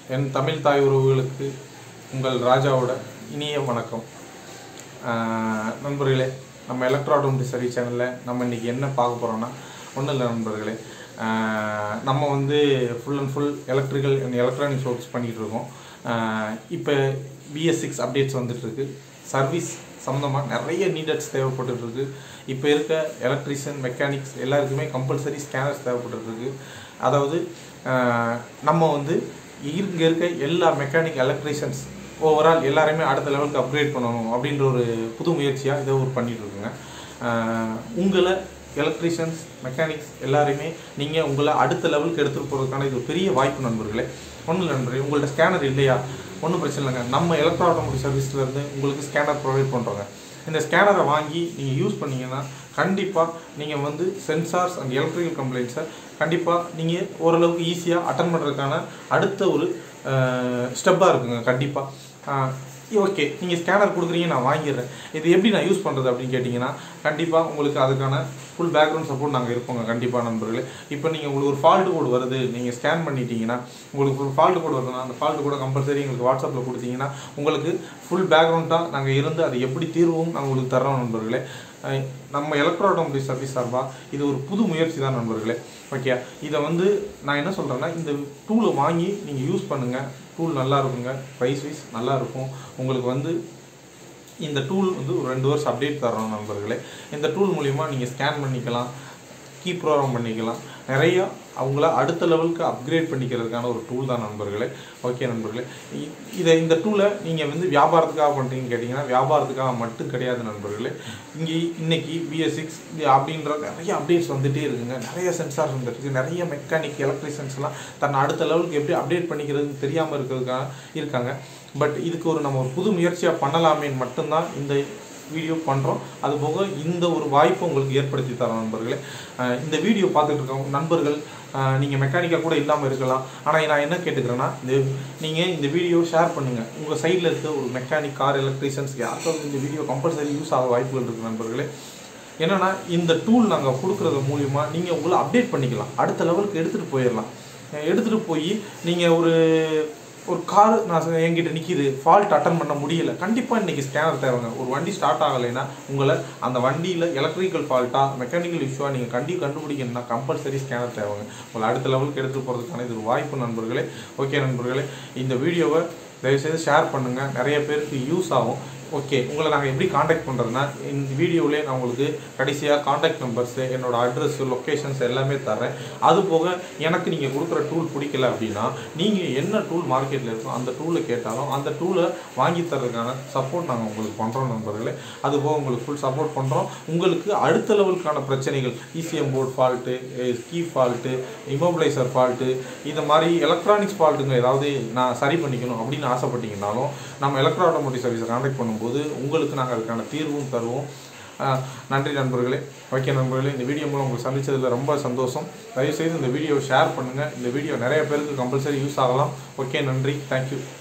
என் தமிழ் தாய் உறவுகளுக்கு உங்கள் ராஜாவோட இனிய வணக்கம் ஆஹ் நண்பர்களே நம்ம எலக்ட்ராடோம் சரி சேனலில் நம்ம இன்றைக்கி என்ன பார்க்க போகிறோம்னா ஒன்றும் இல்லை நண்பர்களே ஆஹ் நம்ம வந்து full and full electrical and electronics works பண்ணிகிட்டு இருக்கோம் இப்போ பிஎஸ் சிக்ஸ் அப்டேட்ஸ் வந்துட்டுருக்கு சர்வீஸ் சம்மந்தமாக நிறைய நீடட்ஸ் தேவைப்பட்டுருக்கு இப்போ இருக்க எலக்ட்ரிஷியன் மெக்கானிக்ஸ் எல்லாருக்குமே கம்பல்சரி ஸ்கேனர்ஸ் தேவைப்பட்டுருக்கு அதாவது ஆஹ் நம்ம வந்து இங்கே இருக்க எல்லா மெக்கானிக் எலக்ட்ரிஷியன்ஸ் ஓவரால் எல்லாருமே அடுத்த லெவலுக்கு அப்கிரேட் பண்ணணும் அப்படின்ற ஒரு புது முயற்சியாக இதை ஒரு பண்ணிட்டு இருக்குங்க ஆஹ் உங்களை எலக்ட்ரிஷியன்ஸ் மெக்கானிக்ஸ் எல்லாருமே நீங்கள் உங்களை அடுத்த லெவலுக்கு எடுத்துகிட்டு போகிறதுக்கான இது ஒரு பெரிய வாய்ப்பு நண்பர்களே ஒன்றும் இல்லை நண்பர்களே உங்கள்ட்ட ஸ்கேனர் இல்லையா ஒன்றும் பிரச்சனை இல்லைங்க நம்ம எலக்ட்ரோ ஆட்டோமோட்டிவ் சர்வீஸ்லேருந்து உங்களுக்கு ஸ்கேனர் ப்ரொவைட் பண்ணுறோங்க இந்த ஸ்கேனரை வாங்கி நீங்கள் யூஸ் பண்ணீங்கன்னா கண்டிப்பாக நீங்கள் வந்து சென்சார்ஸ் அண்ட் எலக்ட்ரிக்கல் கம்ப்ளைண்ட்ஸை கண்டிப்பாக நீங்கள் ஓரளவுக்கு ஈஸியாக அட்டன் பண்ணுறதுக்கான அடுத்த ஒரு ஸ்டெப்பாக இருக்குங்க கண்டிப்பாக ஓகே நீங்கள் ஸ்கேனர் கொடுக்குறீங்க நான் வாங்கிடுறேன் இது எப்படி நான் யூஸ் பண்ணுறது அப்படின்னு கேட்டிங்கன்னா கண்டிப்பாக உங்களுக்கு அதுக்கான ஃபுல் பேக்ரவுண்ட் சப்போர்ட் நாங்கள் இருப்போங்க கண்டிப்பாக நண்பர்களே இப்போ நீங்கள் உங்களுக்கு ஒரு ஃபால்ட் கோடு வருது நீங்கள் ஸ்கேன் பண்ணிட்டீங்கன்னா உங்களுக்கு ஒரு ஃபால்ட் கோடு வருதுன்னா அந்த ஃபால்ட் கோடை கம்பல்சரி எங்களுக்கு வாட்ஸ்அப்பில் கொடுத்தீங்கன்னா உங்களுக்கு ஃபுல் பேக்ரவுண்டாக நாங்கள் இருந்து அதை எப்படி தீர்வும் நாங்கள் உங்களுக்கு தர்றோம் நண்பர்களே அஹ் நம்ம எலக்ட்ரோ ஆட்டோமோட்டிவ் சர்வீஸ் சார்பாக இது ஒரு புது முயற்சி தான் நண்பர்களே ஓகே இதை வந்து நான் என்ன சொல்கிறேன்னா இந்த டூலை வாங்கி நீங்கள் யூஸ் பண்ணுங்கள் டூல் நல்லா இருக்குங்க ப்ரைஸ் வைஸ் நல்லா இருக்கும் உங்களுக்கு வந்து இந்த டூல் வந்து ஒரு ரெண்டு வருஷம் அப்டேட் தரோம் நண்பர்களே இந்த டூல் மூலிமா நீங்கள் ஸ்கேன் பண்ணிக்கலாம் கீ ப்ரோக்ராம் பண்ணிக்கலாம் நிறையா அவங்கள அடுத்த லெவலுக்கு அப்கிரேட் பண்ணிக்கிறதுக்கான ஒரு டூல் தான் நண்பர்களே ஓகே நண்பர்களே இ- இதை இந்த டூலை நீங்கள் வந்து வியாபாரத்துக்காக பண்ணுறீங்கன்னு கேட்டிங்கன்னா வியாபாரத்துக்காக மட்டும் கிடையாது நண்பர்களே இங்கே இன்னைக்கு பிஎஸ் சிக்ஸ் அப்படின்ற நிறைய அப்டேட்ஸ் வந்துகிட்டே இருக்குங்க நிறைய சென்சார்ஸ் வந்துருக்கு நிறைய மெக்கானிக் எலக்ட்ரிஷியன்ஸ்லாம் தன்னை அடுத்த லெவலுக்கு எப்படி அப்டேட் பண்ணிக்கிறதுன்னு தெரியாமல் இருக்கிறதுக்காக இருக்காங்க பட் இதுக்கு ஒரு நம்ம ஒரு புது முயற்சியாக பண்ணலாமேன்னு மட்டும்தான் இந்த வீடியோ பண்ணுறோம் அது போக இந்த ஒரு வாய்ப்பை உங்களுக்கு ஏற்படுத்தி தரோம் நண்பர்களே அஹ் இந்த வீடியோ பார்த்துட்டு இருக்கவங்க நண்பர்கள் நீங்கள் மெக்கானிக்காக கூட இல்லாமல் இருக்கலாம் ஆனால் நான் என்ன கேட்டுக்கிறேன்னா இந்த நீங்கள் இந்த வீடியோ ஷேர் பண்ணுங்கள் உங்கள் சைடில் இருக்க ஒரு மெக்கானிக் கார் எலக்ட்ரிஷியன்ஸ் யாருக்காவது இந்த வீடியோ கம்பல்சரி யூஸ் ஆக வாய்ப்புகள் இருக்குது நண்பர்களே என்னன்னா இந்த டூல் நாங்கள் கொடுக்குறது மூலிமா நீங்கள் உங்களை அப்டேட் பண்ணிக்கலாம் அடுத்த லெவலுக்கு எடுத்துகிட்டு போயிடலாம் எடுத்துகிட்டு போய் நீங்கள் ஒரு ஒரு கார் நான் சொ- என்கிட்ட நிற்கிது ஃபால்ட் அட்டன் பண்ண முடியல கண்டிப்பாக இன்றைக்கி ஸ்கேனர் தேவைங்க ஒரு வண்டி ஸ்டார்ட் ஆகலைன்னா உங்களை அந்த வண்டியில் எலக்ட்ரிக்கல் ஃபால்ட்டாக மெக்கானிக்கல் இஷ்யூவாக நீங்கள் கண்டி கண்டுபிடிக்கணும்னா கம்பல்சரி ஸ்கேனர் தேவைங்க உங்களை அடுத்த லெவலுக்கு எடுத்துகிட்டு போகிறதுக்கான இது ஒரு வாய்ப்பு நண்பர்களே ஓகே நண்பர்களே இந்த வீடியோவை தயவுசெய்து ஷேர் பண்ணுங்கள் நிறைய பேருக்கு யூஸ் ஆகும் ஓகே உங்களை நாங்கள் எப்படி காண்டாக்ட் பண்ணுறதுனா இந்த வீடியோவிலே நான் உங்களுக்கு கடைசியாக காண்டாக்ட் நம்பர்ஸு என்னோட அட்ரஸ் லொக்கேஷன்ஸ் எல்லாமே தரேன் அது போக எனக்கு நீங்கள் கொடுக்குற டூல் பிடிக்கல அப்படின்னா நீங்கள் என்ன டூல் மார்க்கெட்டில் இருக்கோ அந்த டூலை கேட்டாலும் அந்த டூலை வாங்கி தரதுக்கான சப்போர்ட் நாங்கள் உங்களுக்கு பண்ணுறோம் நண்பர்களே அது போக உங்களுக்கு ஃபுல் சப்போர்ட் பண்ணுறோம் உங்களுக்கு அடுத்த லெவலுக்கான பிரச்சனைகள் ECM board fault key fault immobiliser fault இந்த மாதிரி எலக்ட்ரானிக்ஸ் ஃபால்ட்டுங்க ஏதாவது நான் சரி பண்ணிக்கணும் அப்படின்னு ஆசைப்பட்டீங்கனாலும் நம்ம எலக்ட்ரோ ஆட்டோமோட்டிவ் சர்வீஸை கான்டாக்ட் பண்ணும்போது உங்களுக்கு நாங்கள் அதுக்கான தீர்வும் தருவோம் ஆஹ் நன்றி நண்பர்களே ஓகே நண்பர்களே இந்த வீடியோ மூலம் உங்களுக்கு சந்திச்சதுல ரொம்ப சந்தோஷம் தயவுசெய்து இந்த வீடியோவை ஷேர் பண்ணுங்கள் இந்த வீடியோ நிறைய பேருக்கு கம்பல்சரி யூஸ் ஆகலாம் ஓகே நன்றி தேங்க்யூ